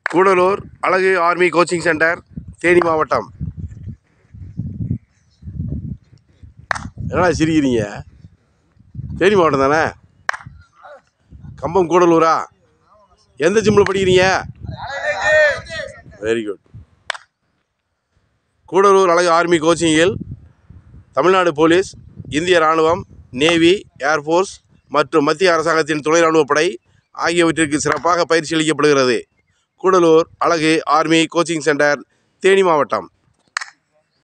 கூடலூர் அழகு army coaching centre Theni மாவட்டம் என்னடா சிரிக்கிறீங்க தேனி மாவட்டம் தானே கம்பம் கூடலூரா எந்த ஜிம்மில் படிக்கிறீங்க வெரி குட் கூடலூர் அழகு ஆர்மி கோச்சிங்கில் தமிழ்நாடு போலீஸ் இந்திய இராணுவம் நேவி ஏர்ஃபோர்ஸ் மற்றும் மத்திய அரசாங்கத்தின் துணை இராணுவப் படை ஆகியவற்றிற்கு சிறப்பாக பயிற்சி அளிக்கப்படுகிறது கூடலூர் அழகு ஆர்மி கோச்சிங் சென்டர் தேனி மாவட்டம்